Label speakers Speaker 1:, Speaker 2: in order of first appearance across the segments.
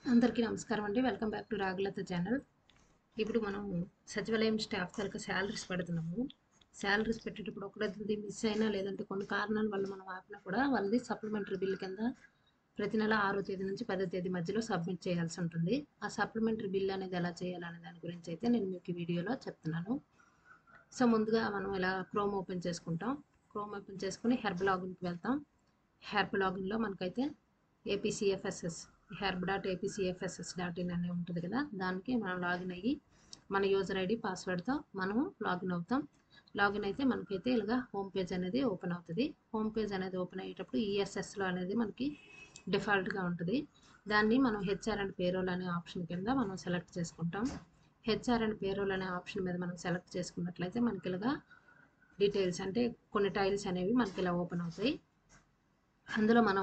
Speaker 1: అందరికీ నమస్కారం అండి welcome back to Ragulatha channel ఇప్పుడు మనం సచివాలయం స్టాఫ్ తాలూకా శాలరీస్ పెడుతున్నాము శాలరీస్ పెట్టేటప్పుడు ఒకటి మిస్ అయినా లేదంటే కొన్ని కారణాల వల్ల మనం ఆపినా కూడా వాళ్ళది సప్లిమెంటరీ బిల్ కింద ప్రతి నెల ఆరో తేదీ నుంచి పదో తేదీ మధ్యలో సబ్మిట్ చేయాల్సి ఉంటుంది ఆ సప్లిమెంటరీ బిల్ అనేది ఎలా చేయాలనే దాని గురించి అయితే నేను మీకు ఈ వీడియోలో చెప్తున్నాను సో ముందుగా మనం ఇలా క్రోమ్ ఓపెన్ చేసుకుంటాం క్రోమ్ ఓపెన్ చేసుకుని హెర్బ్ లాగిన్కి వెళ్తాం హెర్బ్ లాగిన్లో మనకైతే APCFSS herb dot APCFSS dot in అనే ఉంటుంది కదా దానికి మనం లాగిన్ అయ్యి మన యూజర్ ఐడి పాస్వర్డ్తో మనము లాగిన్ అవుతాం లాగిన్ అయితే మనకైతే ఇలాగా హోమ్ పేజ్ అనేది ఓపెన్ అవుతుంది హోమ్ పేజ్ అనేది ఓపెన్ అయ్యేటప్పుడు ఈఎస్ఎస్లో అనేది మనకి డిఫాల్ట్గా ఉంటుంది దాన్ని మనం హెచ్ఆర్ అండ్ పేరోల్ అనే ఆప్షన్ కింద మనం సెలెక్ట్ చేసుకుంటాం హెచ్ఆర్ అండ్ పేరోల్ అనే ఆప్షన్ మీద మనం సెలెక్ట్ చేసుకున్నట్లయితే మనకి ఇలాగా డీటెయిల్స్ అంటే కొన్ని టైల్స్ అనేవి మనకి ఇలా ఓపెన్ అవుతాయి అందులో మనం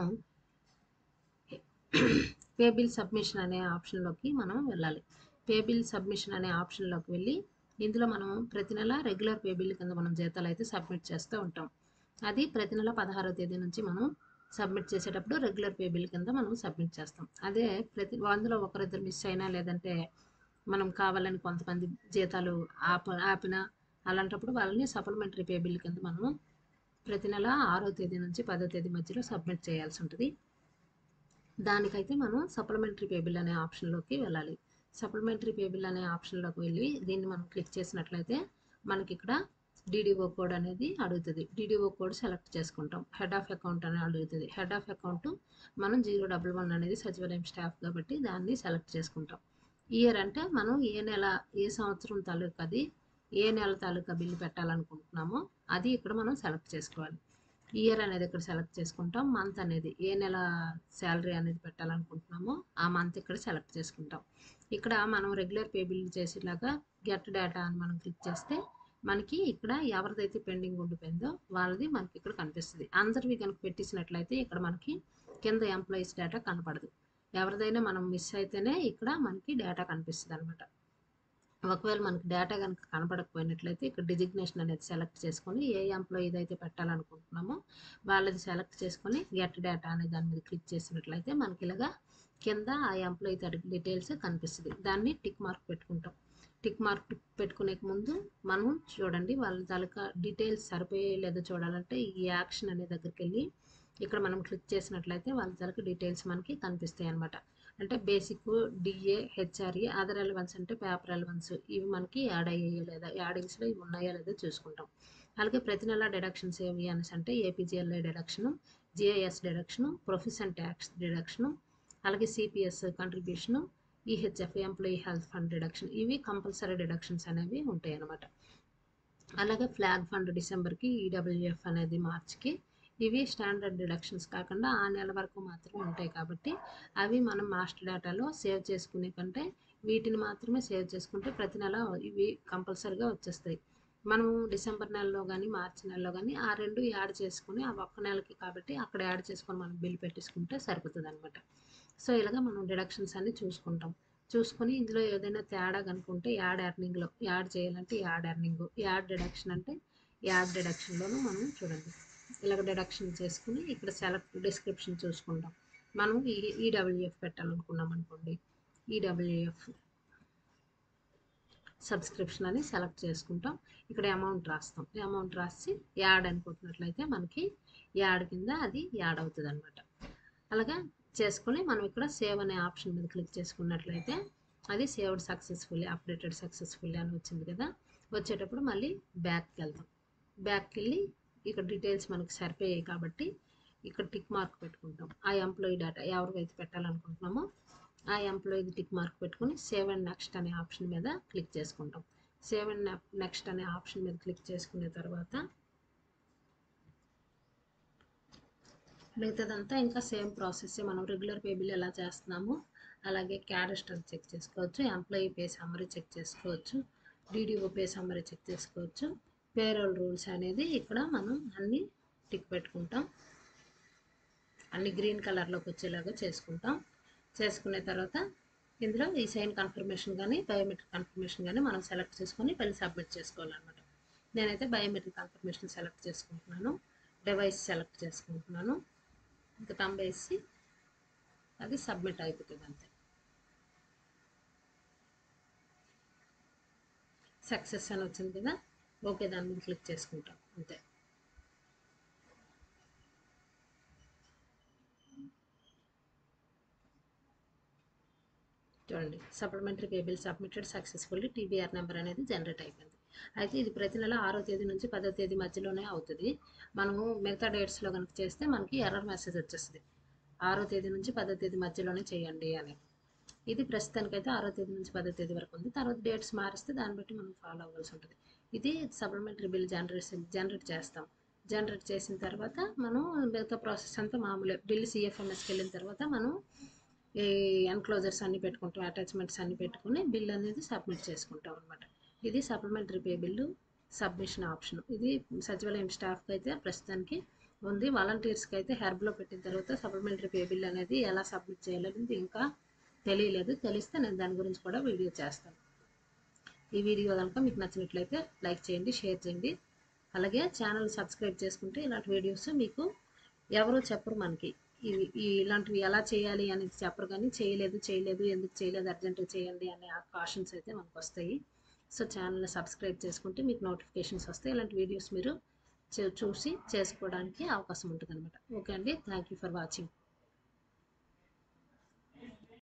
Speaker 1: పే బిల్ సబ్మిషన్ అనే ఆప్షన్లోకి మనం వెళ్ళాలి పే బిల్ సబ్మిషన్ అనే ఆప్షన్లోకి వెళ్ళి ఇందులో మనం ప్రతి నెల రెగ్యులర్ పే బిల్ కింద మనం జీతాలు అయితే సబ్మిట్ చేస్తూ ఉంటాం అది ప్రతి నెల పదహారో తేదీ నుంచి మనం సబ్మిట్ చేసేటప్పుడు రెగ్యులర్ పే బిల్ కింద మనం సబ్మిట్ చేస్తాం అదే ప్రతి అందులో ఒకరిద్దరు మిస్ అయినా లేదంటే మనం కావాలని కొంతమంది జీతాలు ఆప ఆపినా అలాంటప్పుడు వాళ్ళని సప్లిమెంటరీ పే బిల్ కింద మనం ప్రతి నెల ఆరో తేదీ నుంచి పదో తేదీ మధ్యలో సబ్మిట్ చేయాల్సి ఉంటుంది దానికైతే మనం సప్లిమెంటరీ పే బిల్ అనే ఆప్షన్లోకి వెళ్ళాలి సప్లిమెంటరీ పే బిల్ అనే ఆప్షన్లోకి వెళ్ళి దీన్ని మనం క్లిక్ చేసినట్లయితే మనకి ఇక్కడ డీడీఓ కోడ్ అనేది అడుగుతుంది డీడీఓ కోడ్ సెలెక్ట్ చేసుకుంటాం హెడ్ ఆఫ్ అకౌంట్ అని అడుగుతుంది హెడ్ ఆఫ్ అకౌంట్ మనం జీరో డబల్ వన్ అనేది సచివాలయం స్టాఫ్ కాబట్టి దాన్ని సెలెక్ట్ చేసుకుంటాం ఇయర్ అంటే మనం ఏ నెల ఏ సంవత్సరం తాలూకా అది ఏ నెల తాలూకా బిల్లు పెట్టాలనుకుంటున్నామో అది ఇక్కడ మనం సెలెక్ట్ చేసుకోవాలి ఇయర్ అనేది ఇక్కడ సెలెక్ట్ చేసుకుంటాం మంత్ అనేది ఏ నెల శాలరీ అనేది పెట్టాలనుకుంటున్నామో ఆ మంత్ ఇక్కడ సెలెక్ట్ చేసుకుంటాం ఇక్కడ మనం రెగ్యులర్ పే బిల్ చేసేలాగా గెట్ డేటా అని మనం క్లిక్ చేస్తే మనకి ఇక్కడ ఎవరిదైతే పెండింగ్ ఉండిపోయిందో వాళ్ళది మనకి ఇక్కడ కనిపిస్తుంది అందరివి కనుక పెట్టేసినట్లయితే ఇక్కడ మనకి కింద ఎంప్లాయీస్ డేటా కనపడదు ఎవరిదైనా మనం మిస్ అయితేనే ఇక్కడ మనకి డేటా కనిపిస్తుంది అనమాట ఒకవేళ మనకి డేటా కనుక కనపడకపోయినట్లయితే ఇక్కడ డిజిగ్నేషన్ అనేది సెలెక్ట్ చేసుకొని ఏ ఎంప్లాయీ అయితే పెట్టాలనుకుంటున్నామో వాళ్ళది సెలెక్ట్ చేసుకొని గెట్ డేటా అనే దాని మీద క్లిక్ చేసినట్లయితే మనకి ఇలాగా కింద ఆ ఎంప్లాయీ డీటెయిల్స్ కనిపిస్తుంది దాన్ని టిక్ మార్క్ పెట్టుకుంటాం టిక్ మార్క్ పెట్టుకునే ముందు మనం చూడండి వాళ్ళ తాలూకా డీటెయిల్స్ సరిపోయే లేదో చూడాలంటే ఈ యాక్షన్ అనే దగ్గరికి వెళ్ళి ఇక్కడ మనం క్లిక్ చేసినట్లయితే వాళ్ళ తాలూకా డీటెయిల్స్ మనకి కనిపిస్తాయి అనమాట అంటే basic DA HRA other allowance అంటే పేపర్ ఎలవెన్స్ ఇవి మనకి యాడ్ అయ్యాయో లేదా యాడింగ్స్లో ఇవి ఉన్నాయో లేదో చూసుకుంటాం అలాగే ప్రతి నెల డిడక్షన్స్ ఏవి అనేసి అంటే APGLI deduction GIS deduction profession tax deduction అలాగే CPS contribution EHF employee health fund deduction ఇవి కంపల్సరీ డిడక్షన్స్ అనేవి ఉంటాయి అన్నమాట అలాగే ఫ్లాగ్ ఫండ్ డిసెంబర్కి ఈడబ్ల్యూఎఫ్ అనేది మార్చికి ఇవి స్టాండర్డ్ డిడక్షన్స్ కాకుండా ఆ నెల వరకు మాత్రమే ఉంటాయి కాబట్టి అవి మనం మాస్టర్ డేటాలో సేవ్ చేసుకునే కంటే వీటిని మాత్రమే సేవ్ చేసుకుంటే ప్రతి నెల ఇవి కంపల్సరీగా వచ్చేస్తాయి మనం డిసెంబర్ నెలలో కానీ మార్చి నెలలో కానీ ఆ రెండు యాడ్ చేసుకుని ఆ ఒక్క నెలకి కాబట్టి అక్కడ యాడ్ చేసుకొని మనం బిల్ పెట్టేసుకుంటే సరిపోతుంది అనమాట సో ఇలాగ మనం డిడక్షన్స్ అన్ని చూసుకుంటాం చూసుకొని ఇందులో ఏదైనా తేడా కనుకుంటే యాడ్ ఎర్నింగ్లో యాడ్ చేయాలంటే యాడ్ ఎర్నింగ్ యాడ్ డిడక్షన్ అంటే యాడ్ డిడక్షన్లోనూ మనం చూడండి ఇలాగ డిడక్షన్ చేసుకుని ఇక్కడ సెలెక్ట్ డిస్క్రిప్షన్ చూసుకుంటాం మనం ఈ ఈడబ్ల్యూఎఫ్ పెట్టాలనుకున్నాం అనుకోండి ఈడబ్ల్యూఎఫ్ సబ్స్క్రిప్షన్ అని సెలెక్ట్ చేసుకుంటాం ఇక్కడ అమౌంట్ రాస్తాం అమౌంట్ రాసి యాడ్ అనుకుంటున్నట్లయితే మనకి యాడ్ కింద అది యాడ్ అవుతుంది అనమాట అలాగా చేసుకుని మనం ఇక్కడ సేవ్ అనే ఆప్షన్ మీద క్లిక్ చేసుకున్నట్లయితే అది సేవ్డ్ సక్సెస్ఫుల్లీ అప్డేటెడ్ సక్సెస్ఫుల్లీ అని వచ్చింది కదా వచ్చేటప్పుడు మళ్ళీ బ్యాక్కి వెళ్తాం బ్యాక్కి వెళ్ళి ఇక్కడ డీటెయిల్స్ మనకి సరిపోయాయి కాబట్టి ఇక్కడ టిక్ మార్క్ పెట్టుకుంటాం ఆ ఎంప్లాయీ డేటా ఎవరికైతే పెట్టాలనుకుంటున్నామో ఆ ఎంప్లాయీది టిక్ మార్క్ పెట్టుకుని సేవ్ అండ్ నెక్స్ట్ అనే ఆప్షన్ మీద క్లిక్ చేసుకుంటాం సేవ్ అండ్ నెక్స్ట్ అనే ఆప్షన్ మీద క్లిక్ చేసుకున్న తర్వాత మిగతాదంతా ఇంకా సేమ్ ప్రాసెస్ మనం రెగ్యులర్ పే బిల్ ఎలా చేస్తున్నామో అలాగే క్యారెస్టర్ చెక్ చేసుకోవచ్చు ఎంప్లాయీ పే సమ్మరీ చెక్ చేసుకోవచ్చు డీడీఓ పే సమ్మరీ చెక్ చేసుకోవచ్చు పేరోల్ రూల్స్ అనేది ఇక్కడ మనం అన్ని టిక్ పెట్టుకుంటాం అన్ని గ్రీన్ కలర్లోకి వచ్చేలాగా చేసుకుంటాం చేసుకున్న తర్వాత ఇందులో ఈ సైన్ కన్ఫర్మేషన్ కానీ బయోమెట్రిక్ కన్ఫర్మేషన్ కానీ మనం సెలెక్ట్ చేసుకొని వెళ్ళి సబ్మిట్ చేసుకోవాలన్నమాట నేనైతే బయోమెట్రిక్ కన్ఫర్మేషన్ సెలెక్ట్ చేసుకుంటున్నాను డివైస్ సెలెక్ట్ చేసుకుంటున్నాను ఇంకా తంబేసి అది సబ్మిట్ అయిపోతుంది అంతే సక్సెస్ అని వచ్చింది కదా ఓకే దాని మీద క్లిక్ చేసుకుంటాం అంతే చూడండి supplementary pay bill submitted successfully TBR number అనేది జనరేట్ అయిపోయింది అయితే ఇది ప్రతి నెల ఆరో తేదీ నుంచి పదో తేదీ మధ్యలోనే అవుతుంది మనము మిగతా డేట్స్లో కనుక చేస్తే మనకి ఎర్రర్ మెసేజ్ వచ్చేస్తుంది ఆరో తేదీ నుంచి పదో తేదీ మధ్యలోనే చేయండి అని ఇది ప్రస్తుతానికైతే ఆరో తేదీ నుంచి పదో తేదీ వరకు ఉంది తర్వాత డేట్స్ మారిస్తే దాన్ని బట్టి మనం ఫాలో అవ్వాల్సి ఉంటుంది ఇది సప్లిమెంటరీ బిల్ జనరేట్ జనరేట్ చేస్తాం జనరేట్ చేసిన తర్వాత మనం మిగతా ప్రాసెస్ అంతా మామూలే బిల్ సిఎఫ్ఎంఎస్కి వెళ్ళిన తర్వాత మనం ఈ ఎన్క్లోజర్స్ అన్ని పెట్టుకుంటాం అటాచ్మెంట్స్ అన్ని పెట్టుకుని బిల్ అనేది సబ్మిట్ చేసుకుంటాం అనమాట ఇది supplementary pay bill submission option ఇది సచివాలయం స్టాఫ్కి అయితే ప్రస్తుతానికి ఉంది వాలంటీర్స్కి అయితే హెర్బ్లో పెట్టిన తర్వాత సప్లిమెంటరీ పే బిల్ అనేది ఎలా సబ్మిట్ చేయాలనేది ఇంకా తెలియలేదు తెలిస్తే నేను దాని గురించి కూడా వీడియో చేస్తాను ఈ వీడియో కనుక మీకు నచ్చినట్లయితే లైక్ చేయండి షేర్ చేయండి అలాగే ఛానల్ సబ్స్క్రైబ్ చేసుకుంటే ఇలాంటి వీడియోస్ మీకు ఎవరు చెప్పరు మనకి ఇవి ఈ ఇలాంటివి ఎలా చేయాలి అనేది చెప్పరు కానీ చేయలేదు చేయలేదు ఎందుకు చేయలేదు అర్జెంటుగా చేయండి అనే కాషన్స్ అయితే మనకు వస్తాయి సో ఛానల్ని సబ్స్క్రైబ్ చేసుకుంటే మీకు నోటిఫికేషన్స్ వస్తాయి ఇలాంటి వీడియోస్ మీరు చూ- చూసి చేసుకోవడానికి అవకాశం ఉంటుంది అనమాట ఓకే అండి థ్యాంక్ యూ ఫర్ వాచింగ్